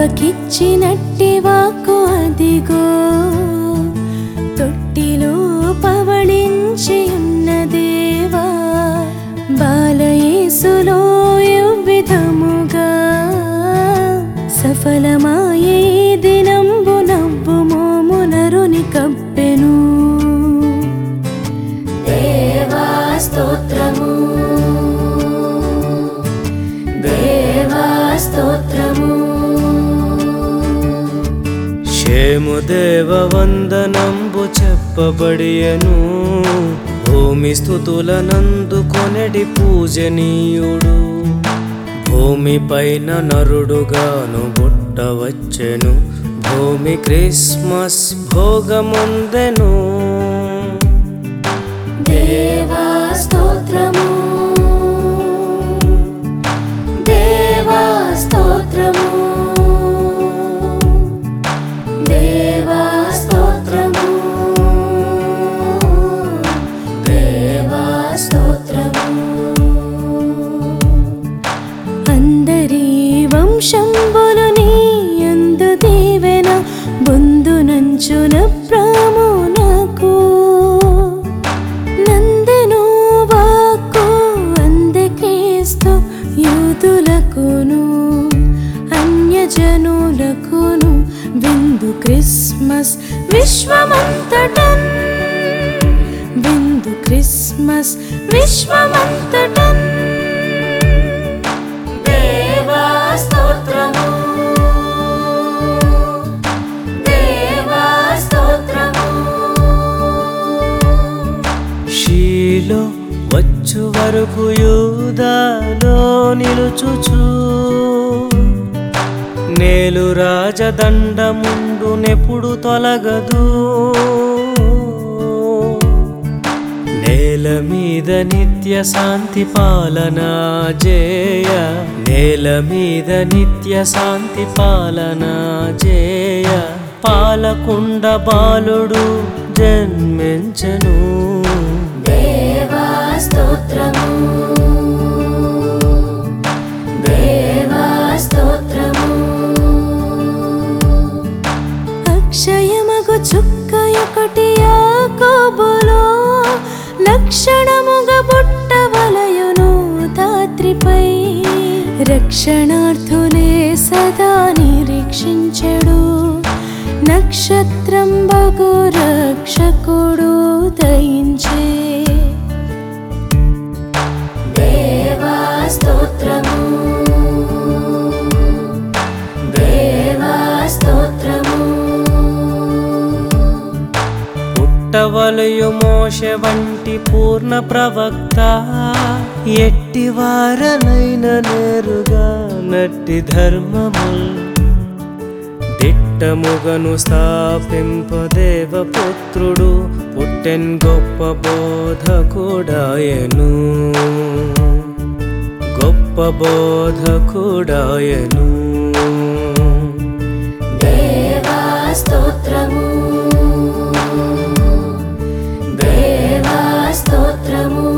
పాపకిచ్చినట్టి వాక్కు అదిగో తొట్టిలో పవళించి ఉన్న దేవా బాలయేసులో విధముగా సఫలమాయే ఈ దినంబు నవ్వు మోము నరుని కప్పెను దేవా స్తోత్రము దేవా స్తోత్రము క్షేముదేవ వందనంబు చెప్పబడియను భూమి స్థుతులనందు కొనడి పూజనీయుడు భూమిపైన నరుడుగాను పుట్టవచ్చెను భూమి క్రిస్మస్ భోగముందెను దేవా స్తోత్రము దేవా స్తోత్రము దేవా స్తోత్రము దేవా స్తోత్రము అందరి వంశంబులు నీ అందు దీవెన బొందునంచున ప్రామునకు నందెను వాక్కు అందకేస్తూ యూదులకును అన్యజనులకును విందు క్రిస్మస్ విశ్వమంతటన్ విందు క్రిస్మస్ విశ్వమంతటన్ దేవా స్తోత్రము దేవా స్తోత్రము షీలో వచ్చు వరకు యూదాలో నిలుచుచు నేలు రాజదండముండు నెప్పుడు తొలగదు నేల మీద నిత్య శాంతి పాలన జేయ నేల మీద నిత్య శాంతి పాలన జేయ పాలకుండ బాలుడు జన్మించను దేవా స్తోత్రము దేవా స్తోత్రము అక్షయమగు చుక్క ఒకటి యాకోబులో లక్షణముగ బుట్ట వలయును తాత్రిపై రక్షణార్థులే సదా నిరీక్షించడు నక్షత్రం బగు రక్షకుడు దయించే దేవా స్తోత్రము దేవా స్తోత్రము పుట్టవలయు మోష వంటి పూర్ణ ప్రవక్త ఎట్టి వారనైన నేరుగా నట్టి ధర్మముల్ దిట్టముగను స్థాపింపదేవ పుత్రుడు పుట్టెన్ గొప్ప బోధకుడాయను గొప్ప బోధకుడాయను దేవా స్తోత్రము దేవా స్తోత్రము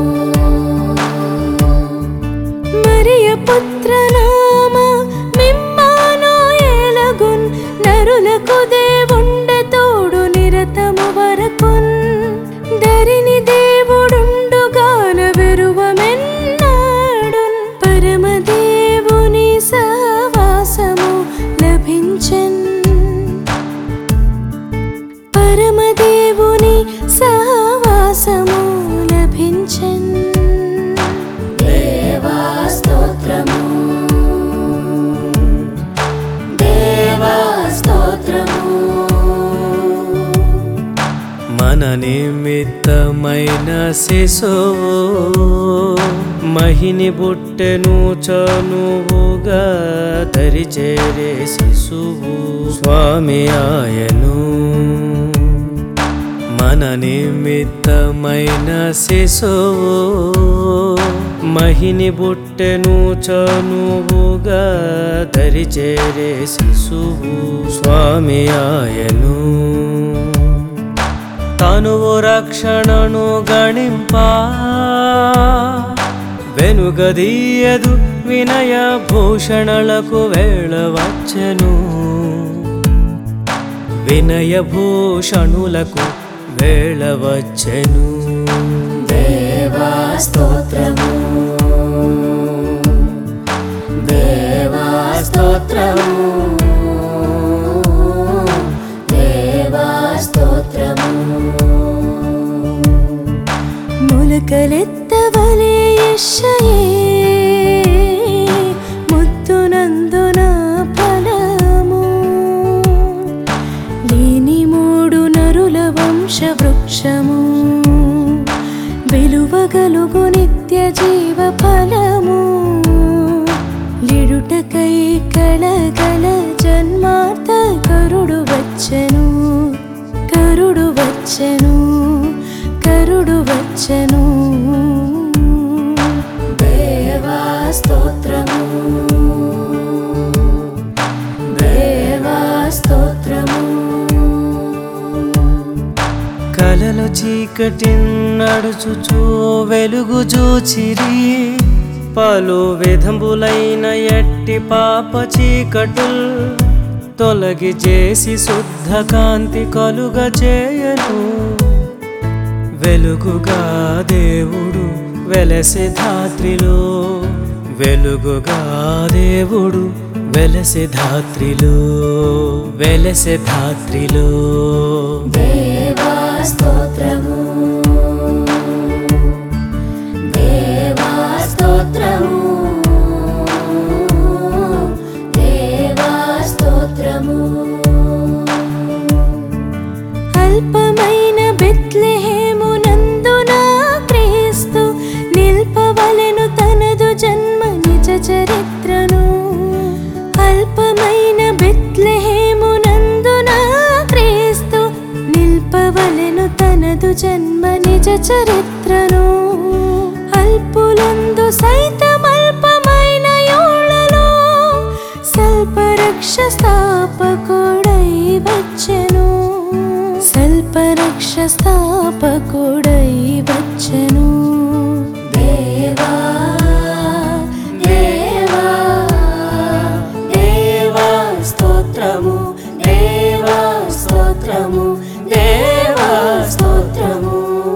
మరియ పుత్ర నామ మిమ్మానో ఏలగున్ నరులకు దేవుండ తోడు నిరతము వరకున్ దరిని దేవుడుండుగాన వెరువమెన్నాడున్ పరమదేవుని సహవాసము లభించన్ పరమదేవుని సహవాసము లభించన్ దేవా స్తోత్రము దేవా స్తోత్రము మన నిమిత్తమైన శిశువు మహిని బుట్టెను చనువుగా తరిచేరే శిశువు స్వామి ఆయను మన నిమిత్తమైన శిశువు మహిని బుట్టెను చనువుగా తరిచేరే శిశువు స్వామి ఆయను తనువు రక్షణను గణింప వెనుగదీయదు వినయ భూషణలకు వేళవచ్చెను వినయ భూషణులకు వేళవచ్చెను దేవా స్తోత్రము దేవా స్తోత్రము దేవా స్తోత్రము ములకలెత్తవలే యెషయే ముత్తునందున ఫలము లేని మూడు నరుల వంశ వృక్షము వెలువగలుగు నిత్య జీవ ఫలము లిడుటకై కళగల జన్మార్థ కరుడు వచ్చెను కరుడు వచ్చెను కరుడు వచ్చెను దేవా స్తోత్రము దేవా స్తోత్రము కలలు చీకటి నడుచుచూ వెలుగు చూచిరి పలు విధంబులైన ఎట్టి పాప చీకటుల్ తొలగి చేసి శుద్ధ కాంతి కలుగ చేయను వెలుగుగా దేవుడు వెలసె ధాత్రిలో వెలుగుగా దేవుడు వెలసె ధాత్రిలో వెలసె ధాత్రిలో దేవా స్తోత్రము దేవా స్తోత్రము దేవా స్తోత్రము అల్పమైన బెత్లెహేమునందున క్రీస్తు నిల్పవలెను తనదు జన్మ నిజ చరిత్రను అల్పమైన బెత్లెహేమునందున క్రీస్తు నిల్పవలెను తనదు జన్మ నిజ చరిత్రను అల్పులందు సైతమల్పమైన యోళలో సల్పరక్ష స్థాపకుడై వచ్చెను సల్పరక్ష స్థాపకుడై వచ్చెను దేవా దేవా దేవా స్తోత్రము దేవా స్తోత్రము దేవా స్తోత్రము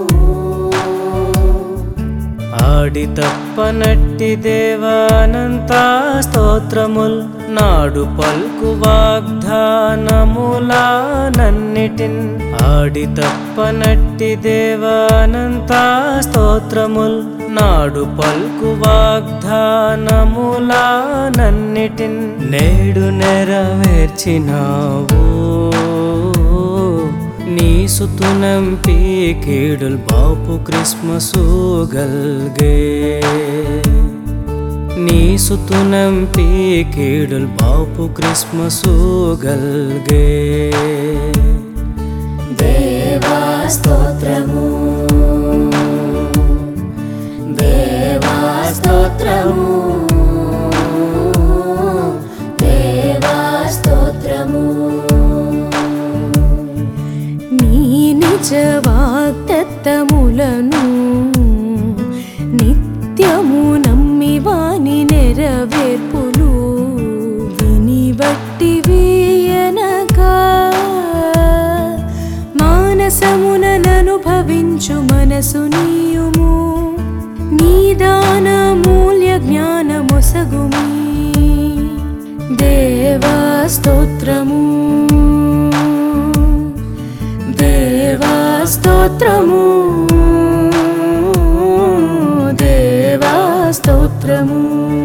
ఆడి తప్పనట్టి దేవానంత స్తోత్రముల్ నాడు పల్కు వాగ్దానములా నన్నిటిన్ ఆడి తప్పనట్టి దేవానంత స్తోత్రముల్ నాడు పల్కు వాగ్దానములా నన్నిటిన్ నేడు నెరవేర్చినావు నీ సుతునంపి కీడుల్ బాపు క్రిస్మసు గల్గే నీ సుతునంపి కీడుల్ బాపు క్రిస్మసు గల్గే దేవా స్తోత్రము దేవా స్తోత్రము దేవా స్తోత్రము నీ నిజ వాగ్దత్తములను నిత్యము నమ్మి వాని నెరవేర్పులు విని బట్టి వీయనగా మానసముననుభవించు మనసు నీయుము నీదాన మూల్య జ్ఞానమొసగుమి దేవా స్తోత్రము దేవా స్తోత్రము దేవా స్తోత్రము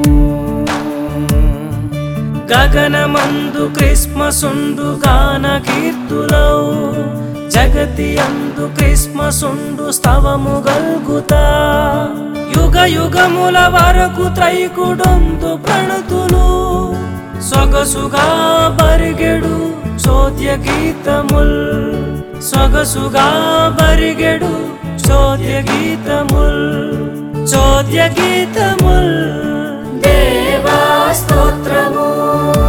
గగనమందు క్రిస్మసుండు గాన కీర్తులౌ జగతి అందు క్రిస్మసుండు స్తవము గల్గుతా యుగ యుగముల వరకు త్రైకుడొందు ప్రణతులు సొగసుగా బరిగెడు చోద్య గీతముల్ సొగసుగా బరిగెడు చోద్య గీతముల్ చోద్య గీతముల్ దేవా స్తోత్రము